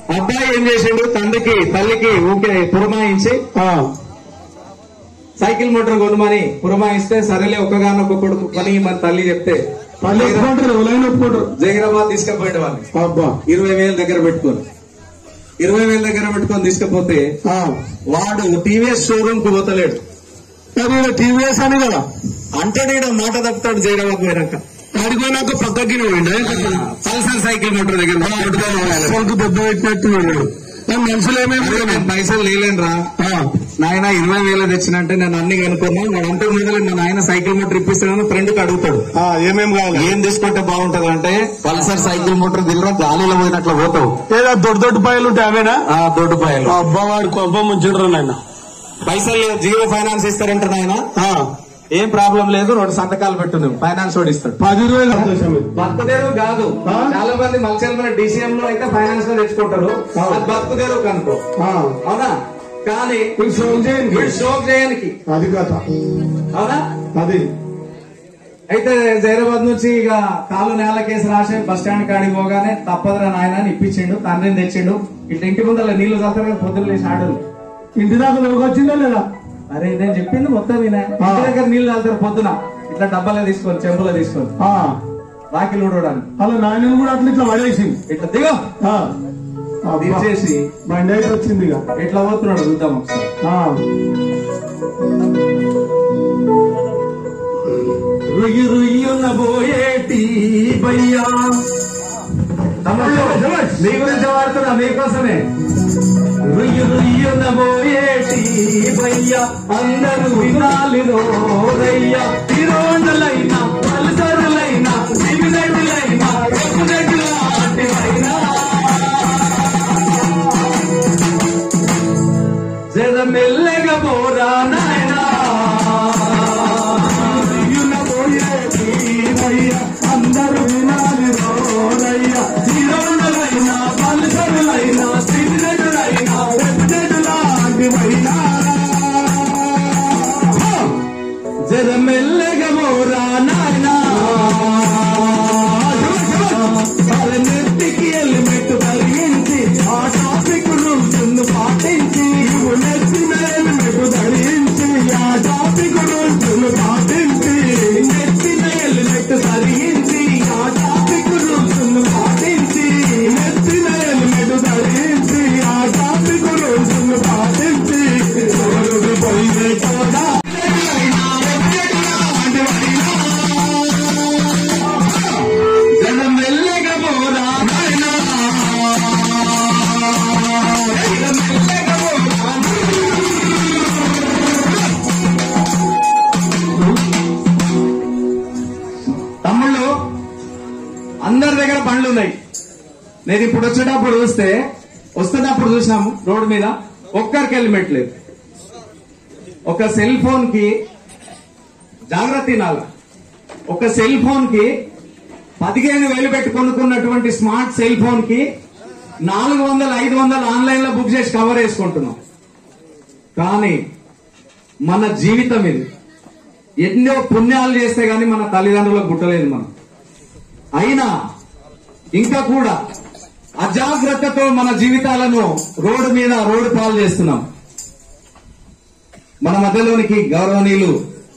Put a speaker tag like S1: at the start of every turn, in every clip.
S1: అబ్బాయి ఏం చేసిండు తండ్రికి తల్లికి ఊకే పురమాయించి
S2: ఆ,
S1: సైకిల్ మోటార్ కొనమని పురమాయిస్తే సరేలే ఒక్కగానొక్క కొడుకు పని మన తల్లి చెప్తే
S2: పళ్ళు ఒప్పుకుంటారు ఎవరైనా ఒప్పుకుంటారు
S1: జైరాబాద్ తీసుకుపోయింది వాళ్ళు
S2: అబ్బా
S1: ఇరవై వేల దగ్గర పెట్టుకొని ఇరవై వేల దగ్గర పెట్టుకొని తీసుకుపోతే
S2: ఆ,
S1: వాడు టీవీఎస్ షోరూమ్ కు పోతలేడు
S2: మరి ఈడ టీవీఎస్ అని కదా
S1: అంటాడు ఈడ మాట తప్పుతాడు జైరాబాద్ పోయినాక
S2: ఆడిపోయినాక పక్కకి పోయిండే
S1: పల్సర్ సైకిల్ మోటార్ దగ్గర పట్టుకొని పోవాలి.
S2: కొడుకు దెబ్బ పెట్టినట్టు ఉన్నాడు. ఆ మనుషులు ఏమేమి
S1: అరే నేను పైసలు లేలేనురా నాయన ఇరవై వేలు తెచ్చినంటే నేను అన్ని కనుక్కున్నా వాడు అంతే ముందర మా నాయన సైకిల్ మోటార్ ఇప్పిస్తానని ఫ్రెండ్ కి అడుగుతాడు
S2: ఏమేమి కావాలి
S1: ఏం తీసుకుంటే బాగుంటది అంటే పల్సర్ సైకిల్ మోటార్ దిల్రా గాలిలో పోయినట్లు పోతావు
S2: ఏదో దొడ్డు దొడ్డు పాయలు ఉంటాయి అవేనా
S1: ఆ దొడ్డు పాయలు
S2: అబ్బా వాడి కొంప ముంచుండ్రు నాయన
S1: పైసలు జియో ఫైనాన్స్ ఇస్తారంట నాయన
S2: ఆ,
S1: ఏం ప్రాబ్లం లేదు రెండు సంతకాలు పెట్టు నువ్వు ఫైనాన్స్ వాడు ఇస్తాడు
S2: పది రోజులు సంతోషం ఇది.
S1: బతుకుదేరు కాదు
S2: ఆ?
S1: చాలా మంది మలచల్ డిసిఎం లో అయితే ఫైనాన్స్ లో తెచ్చుకుంటారు అది బతుకుదేరు కనుకో
S2: ఆ,
S1: అవునా కానీ
S2: వీడు సోమ్ చేయండి.
S1: వీడు షోక్ చేయడానికి
S2: అది కథ
S1: అవునా
S2: అది
S1: అయితే జైరాబాద్ నుంచి ఇక కాలు నేల కేసు రాసి బస్ స్టాండ్ కాడికి పోగానే తప్పదురా నాయన అని ఇప్పించిండు తండ్రిని తెచ్చిండు ఇట్లా ఇంటి ముందర నీళ్లు చల్తారు కదా పొద్దున్న లేచి ఆడలు
S2: ఇంటి దాకా దొరకొచ్చిందా లేదా
S1: అరే నేను చెప్పింది మొత్తం వినా ఇంటి దగ్గర నీళ్లు చల్తారు పొద్దున ఇట్లా డబ్బాలో తీసుకొని చెంబులో తీసుకొని
S2: ఆ,
S1: రాకిలు ఊడడానికి
S2: అలా నాయనని కూడా అట్లా ఇట్లా పడేసింది
S1: ఇట్లా దిగో
S2: ఆ, అబ్బా.
S1: దించేసి
S2: బండి అయితే వచ్చింది ఇక
S1: ఇట్లా పోతున్నాడు చూద్దాం ఒకసారి
S2: ఆ.
S1: రుయ్యి రుయ్యున్న పోయేటి బయ్యా తమ్ముళ్ళు, మీ గురించి వాడుతున్నా మీకోసమే రుయ్యి రుయ్యున్న పోయేటి బయ్యా అందరూ వినాలి రోరయ్యా తిరోండలైనా పలుసరులైనా సిగిరెడ్డులైనా ఎప్పుడెడ్డులాంటివైనా జర మెల్లగా పోరా నాయనా రుయ్యున్న పోయేటి బయ్యా అందరూ వినాలి రోరయ్యా తిరోండలైనా పలుసరులైనా సిగిరెడ్డులైనా ఎప్పుడెడ్డులాంటివైనా జర మెల్లగా పోరా నాయనా వాళ్ళ నెత్తికి హెల్మెట్ ధరించి ఆ టాపిక్ రూల్స్ పాటించి నువ్వు నెత్తిన హెల్మెట్ ధరించి ఆ టాపిక్ రూల్స్ పాటించి నెత్తిన హెల్మెట్ ధరించి ఆ టాపిక్ రూల్స్ పాటించి నెత్తిన హెల్మెట్ ధరించి ఆ టాపిక్ రూల్స్ పాటించి రోడ్డు పోయి కూడా జనం మెల్లగా పోరా నాయనా. జనం మెల్లగా పోరా. తమ్ముళ్ళు అందరి దగ్గర బండ్లు ఉన్నాయి నేను ఇప్పుడు వచ్చేటప్పుడు చూస్తే వస్తున్నప్పుడు చూసినాము రోడ్డు మీద ఒక్కరికి హెల్మెట్ లేదు ఒక సెల్ ఫోన్ కి జాగ్రత్త తినాలి ఒక సెల్ ఫోన్ కి పదిహేను వేలు పెట్టి కొనుక్కున్నటువంటి స్మార్ట్ సెల్ ఫోన్ కి నాలుగు వందలు ఐదు వందలు ఆన్లైన్ లో బుక్ చేసి కవర్ వేసుకుంటున్నాం కానీ మన జీవితం ఇది ఎన్నో పుణ్యాలు చేస్తే గాని మన తల్లిదండ్రులకు పుట్టలేదు మనం అయినా ఇంకా కూడా అజాగ్రత్తతో మన జీవితాలను రోడ్డు మీద రోడ్డు పాలు చేస్తున్నాం మన మధ్యలోనికి గౌరవనీయులు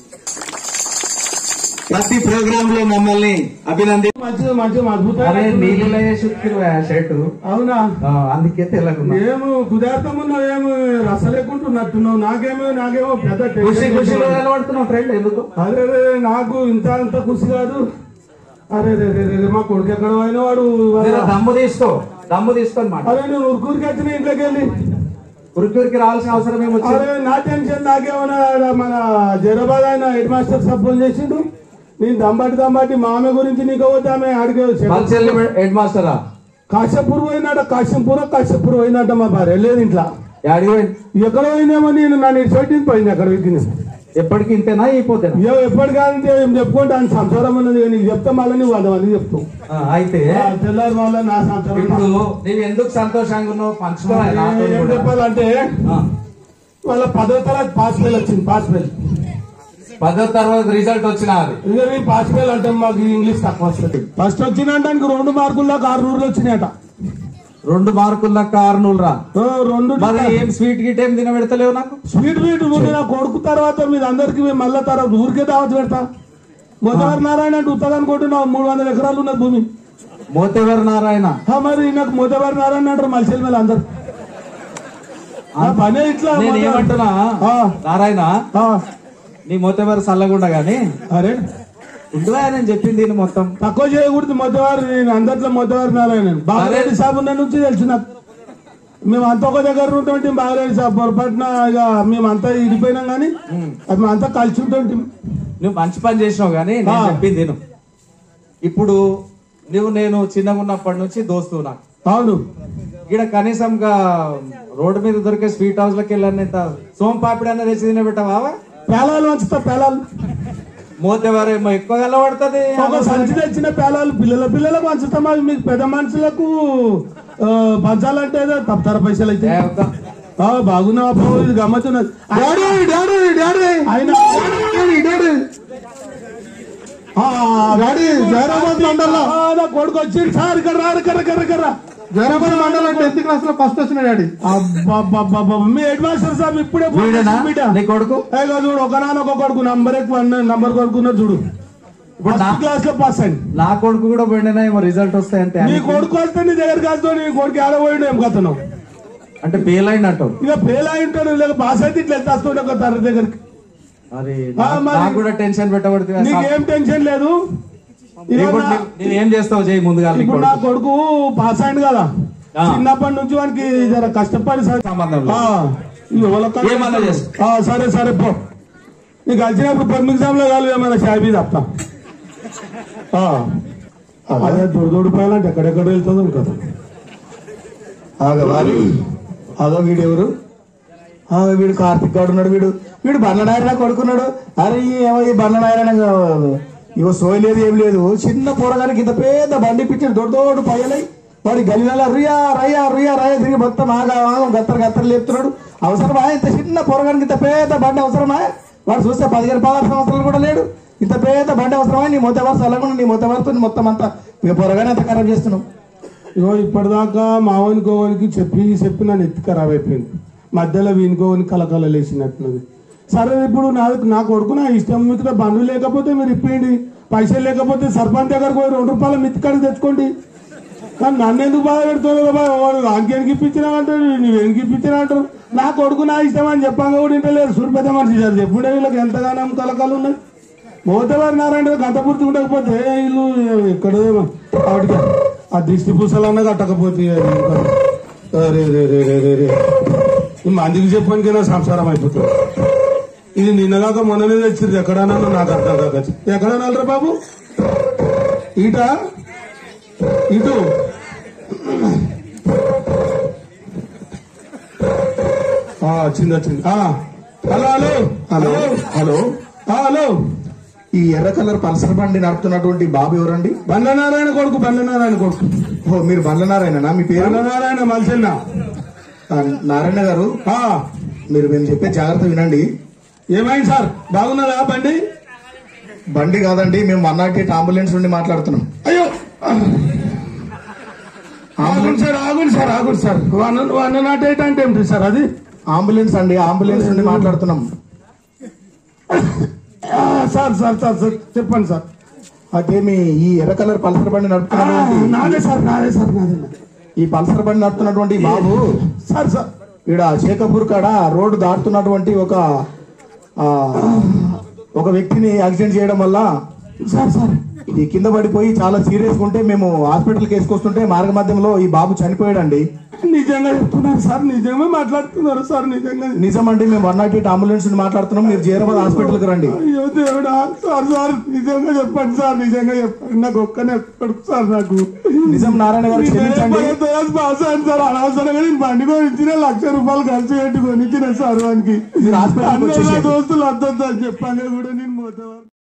S1: ప్రతి ప్రోగ్రామ్ లో మమ్మల్ని అభినంది
S2: మంచిది మంచిది
S1: అరే
S2: అద్భుతం
S1: నీళ్ళలో షర్ట్
S2: అవునా
S1: అందుకే తెల్లకున్నా
S2: ఏమో కుదార్థమున్నావు ఏమో రసలేకుంటున్నట్టున్నావు నాకేమో నాకేమో పెద్ద
S1: ఖుషి
S2: టెన్షన్
S1: ఖుషిలో నిలబడుతున్నావు ఫ్రెండ్ ఎందుకు
S2: అరే రే నాకు ఇంత అంత ఖుషి కాదు అరే రే రే రే రే, మా కొడుకు ఎక్కడ పోయిన వాడు
S1: జర దమ్ము తీసుకో దమ్ము తీసుకొని మాట
S2: అరే నేను ఉరుకూరికి వచ్చిన ఇంట్లోకి వెళ్ళి
S1: ఉరికి రావాల్సిన అవసరం ఏమొచ్చింది
S2: అరే నా టెన్షన్ నాకేమన్నా ఆడ మన జైరాబాద్ ఆయన హెడ్ మాస్టర్ సాబ్ ఫోన్ చేసిండు నేను దంబాటి దంబాటి మా ఆమె గురించి నీకు పోతే ఆమె అడిగే
S1: పల్చెల్లి హెడ్ మాస్టరా
S2: కాశ్యపూర్ పోయినాట కాశ్యంపూర్ కాశ్యపూర్ పోయినట్ట మా భార్య లేదు ఇంట్లో
S1: యాడికి పోయింది?
S2: ఎక్కడ పోయినేమో నేను నన్ను ఇటు పోయింది అక్కడ విక్కింది
S1: ఎప్పటికి ఇంతేనా అయిపోతేనా
S2: ఇక ఎప్పటి కాదంటే ఏం చెప్పుకుంటే ఆయన సంసారం ఉన్నది ఇక నీకు చెప్తే మళ్ళీ నువ్వు వంద మంది చెప్తావు
S1: ఆ, అయితే
S2: ఆ, తెల్లారి వాళ్ళ నా సంసారం
S1: ఇప్పుడు నీవు ఎందుకు సంతోషంగా ఉన్నావు పంచుకోవాలి నాతో
S2: ఏం
S1: కూడా.
S2: చెప్పాలంటే
S1: ఆ,
S2: వాళ్ళ పదో తరగతి పాస్ ఫెయిల్ వచ్చింది పాస్ ఫెయిల్
S1: పదో తరగతి రిజల్ట్ వచ్చిన అది
S2: ఇక మీ పాస్ ఫెయిల్ అంటే మాకు ఇంగ్లీష్ తక్కువ వస్తుంది ఫస్ట్ వచ్చినంటే ఆయనకు రెండు మార్కుల్లో ఆరు నూరులు వచ్చినాయట
S1: రెండు మార్కులు లక్క ఆరు నూలు రా
S2: ఆ, రెండు
S1: మరి ఏం స్వీట్ గిట్ ఏం తినబెడతలేవు నాకు
S2: స్వీట్ స్వీట్ నువ్వు నా కొడుకు తర్వాత మీరు అందరికి మేము మళ్ళా తర్వాత ఊరికే దావత్ పెడతా మొదటి నారాయణ అంటే ఉత్తగా అనుకుంటున్నావు మూడు వందల ఎకరాలు ఉన్నది భూమి
S1: మోతేవర్ నారాయణ
S2: ఆ, మరి నాకు మొదటి నారాయణ అంటారు మలసెల మీద అందరు ఆ పనే ఇట్లా
S1: నేను
S2: మొద-
S1: ఏమంటున్నా
S2: ఆ,
S1: నారాయణ
S2: ఆ,
S1: నీ మోతేవర్ చల్లగుండా గాని
S2: అరే
S1: ఉండువా నేను చెప్పింది దీని మొత్తం
S2: తక్కువ చేయకూడదు మొదటివారు నేను అందరిలో మొదటివారు నారాయణ బాగారెడ్డి సాబ్ ఉన్న నుంచి తెలుసు నాకు మేము అంత ఒక దగ్గర ఉంటుంటే బాగారెడ్డి సాబ్ పొరపాటున ఇక మేమంతా ఇడిపోయినాం కానీ అది మేమంతా కలిసి ఉంటుంటాం
S1: నువ్వు మంచి పని చేసినావు కానీ నేను
S2: ఆ.
S1: చెప్పింది నేను ఇప్పుడు నువ్వు నేను చిన్నగా ఉన్నప్పటి నుంచి దోస్తు నాకు
S2: అవును
S1: ఇక్కడ కనీసంగా రోడ్డు మీద దొరికే స్వీట్ హౌస్ లకి వెళ్ళాను ఇంత సోమ్ పాపిడి అన్న తెచ్చి తినబెట్టావా
S2: పేలాలు వంచుతా పేలాలు
S1: మోతేవారేమో ఎక్కువ కలబడుతుంది
S2: ఒక సంచి తెచ్చిన పేలాలు పిల్లల పిల్లలకు పంచుతాం అవి మీకు పెద్ద మనుషులకు ఆ, పంచాలంటే ఏదో తప్పుతారు పైసలు అయితే
S1: ఏ ఒక్క-
S2: ఆ, బాగున్నావా బాబు ఇది గమ్మత్తున్నది డాడీ డాడీ డాడీ ఆయన డాడీ డాడీ జైరాబాద్ మండలం నా కొడుకు వచ్చింది సార్ ఇక్కడ రా కర్ర కర్ర కర్ర
S3: జైరాబాద్ మండలం టెన్త్ క్లాస్ లో ఫస్ట్ వచ్చిన డాడీ
S2: అబ్బబ్బబ్బబ్బ. మీ హెడ్ మాస్టర్ సాబ్ ఇప్పుడే ఫోన్
S1: వీడేనా
S2: చేసి బిడ్డ.
S1: నీ కొడుకు
S2: ఏ కాదు చూడు ఒక నాన్న ఒక కొడుకు నంబర్ ఎక్కువ అన్న- నంబర్ కొడుకున్నారు చూడు
S1: ఇప్పుడు నా
S2: ఫస్ట్ క్లాస్ లో పాస్ అయింది
S1: నా కొడుకు కూడా పోయినా ఏమో రిజల్ట్ వస్తాయంటే
S2: నీ కొడుకు వస్తే నీ దగ్గరికి వస్తావు నీ కొడుకు ఆడబోయిండు ఏం కథను
S1: అంటే ఫెయిల్ అయినట్టు
S2: ఇక ఫెయిల్ అయి ఉంటాడు లేక పాస్ అయితే ఇట్లా ఎంత వస్తుండే ఒక తరగతి దగ్గరికి
S1: మరి
S2: ఆ,
S1: నా-
S2: మరి-
S1: నాకు కూడా టెన్షన్ పెట్టబడుతుంది కదా.
S2: నీకేం టెన్షన్ లేదు ఇక
S1: ఇప్పుడు
S2: నా-
S1: నీ- నేను ఏం చేస్తావు చేయి ముందుగా నీ
S2: ఇప్పుడు
S1: కొడుకు.
S2: నా కొడుకు పాస్ అయింది కదా
S1: ఆ.
S2: చిన్నప్పటి నుంచి వానికి జర కష్టపడి సరే
S1: సంబంధం లేదు.
S2: ఆ, ఇక వాళ్ళ కళ్ళ-
S1: ఏమన్నా చేసు.
S2: ఆ, సరే సరే పో నీకు వచ్చినప్పుడు పబ్లిక్ ఎగ్జామ్ లో కాదు ఏమైనా షాబీ తప్ప ఆ. అదే దొడు దొడు పోయాలంటే ఎక్కడెక్కడ వెళ్తుందో కదా
S3: ఆగవాలి అదో వీడు ఎవరు ఆ, వీడు కార్తిక్ గౌడ్ ఉన్నాడు వీడు వీడు బండ్లనాయన కొడుకున్నాడు అరే ఈ ఏమో ఈ బండ్లనాయన ఇవో సోయి లేదు ఏం లేదు చిన్న పోరగానికి ఇంత పెద్ద బండి పిచ్చాడు దొడ్డు దొడ్డు పయ్యలై వాడి గల్లీలలో రుయా రయ్యా రుయా రయ్యా తిరిగి మొత్తం ఆగా ఆగం గత్తరు గత్తరు లేపుతున్నాడు అవసరమా ఇంత చిన్న పోరగానికి ఇంత పెద్ద బండి అవసరమా వాడు చూస్తే పదిహేను పదహారు సంవత్సరాలు కూడా లేడు ఇంత పెద్ద బండి అవసరమా నీ మొత్తం వరుస అలాగకుండా నీ మొత్తం వరుస మొత్తం అంతా ఇక పొరగానే అంత ఖరాబ్ చేస్తున్నావు
S2: ఇగో ఇప్పటిదాకా మావనికోవనికి చెప్పి చెప్పి నన్ను ఎత్తి ఖరాబ్ అయిపోయింది మధ్యలో వీనుకోవని కలకల లేచినట్టున్నది సరే ఇప్పుడు నా నా కొడుకు నా ఇష్టం మీకు బండ్లు లేకపోతే మీరు ఇప్పండి పైసలు లేకపోతే సర్పంచ్ దగ్గరకు పోయి రెండు రూపాయల మిత్తికాడికి తెచ్చుకోండి కానీ నన్ను ఎందుకు బాధ పెడుతున్నావు కదా వాడు అంకెనికి ఇప్పించినా అంటారు నువ్వు ఎందుకు ఇప్పించినా అంటారు నా కొడుకు నా ఇష్టం అని చెప్పంగా కూడా ఇంటలేరు సూర్య పెద్ద మనిషి సార్ చెప్పుడే వీళ్ళకి ఎంతగానో కలకాలు ఉన్నాయి మోతవారి నారాయణ గంట పూర్తి ఉండకపోతే వీళ్ళు ఎక్కడ వాటికి ఆ దిష్టి పూసలన్నా కట్టకపోతే అరే రే రే రే రే రే ఈ మందికి చెప్పడానికైనా సంసారం అయిపోతుంది ఇది నిన్నగాక మొన్ననే తెచ్చింది ఎక్కడన్నా నాకు అర్థం కాక ఎక్కడన్నా రా బాబు ఈట ఇటు ఆ, వచ్చింది వచ్చింది ఆ, హలో హలో హలో హలో ఆ, హలో
S3: ఈ ఎర్ర కలర్ పల్సర్ బండి నడుపుతున్నటువంటి బాబు ఎవరండి
S2: బండ్లనారాయణ కొడుకు బండ్లనారాయణ కొడుకు
S3: ఓ మీరు బండ్లనారాయణ మీ పేరు
S2: బండ్లనారాయణ మల్సన్న
S3: ఆ, నారాయణ గారు
S2: ఆ,
S3: మీరు మేము చెప్పే జాగ్రత్త వినండి
S2: ఏమైంది సార్ బాగున్నదా బండి
S3: బండి కాదండి మేము వన్ నాట్ ఎయిట్ అంబులెన్స్ నుండి మాట్లాడుతున్నాం
S2: అయ్యో ఆగుంది సార్ ఆగుంది సార్ ఆగుంది sir one one not eight అంటే ఏమిటి సార్ అది
S3: అంబులెన్స్ అండి అంబులెన్స్ నుండి మాట్లాడుతున్నాం
S2: ఆ, సార్ సార్ సార్ సార్ చెప్పండి సార్
S3: అయితే మీ ఈ ఎర్ర కలర్ పల్సర్ బండి
S2: ఆ,
S3: నడుపుతున్నటువంటి
S2: నాదే సార్ నాదే సార్ నాదే
S3: ఈ పల్సర్ బండి నడుపుతున్నటువంటి బాబు
S2: సార్ సార్
S3: ఇక్కడ శేఖపూర్ కాడ రోడ్డు దాటుతున్నటువంటి ఒక ఆ, ఒక వ్యక్తిని యాక్సిడెంట్ చేయడం వల్ల
S2: సార్ సార్
S3: ఈ కింద పడిపోయి చాలా సీరియస్ ఉంటే మేము హాస్పిటల్కి వేసుకొస్తుంటే మార్గ మధ్యంలో ఈ బాబు చనిపోయాడండి
S2: నిజంగా చెప్తున్నారు సార్ నిజంగా మాట్లాడుతున్నారు సార్ నిజంగా
S3: నిజమండి మేము వన్ నాట్ ఎయిట్ అంబులెన్స్ నుండి మాట్లాడుతున్నాం మీరు జీరాబాద్ హాస్పిటల్కి రండి
S2: అయ్యో దేవుడా సార్ సార్ నిజంగా చెప్పండి సార్ నిజంగా చెప్పండి నాకు ఒక్కనే కొడుకు సార్ నాకు
S3: నిజం నారాయణ గారు క్షమించండి
S2: పాస్ అయింది సార్ అనవసరంగా నేను బండి కొనిచ్చిన లక్ష రూపాయలు ఖర్చు పెట్టి కొనిచ్చిన సార్ వానికి
S3: మీరు హాస్పిటల్కి
S2: అందరూ నా
S3: వచ్చేసేయండి.
S2: దోస్తులు వద్దు అని చెప్పాను కూడా నేను పోతే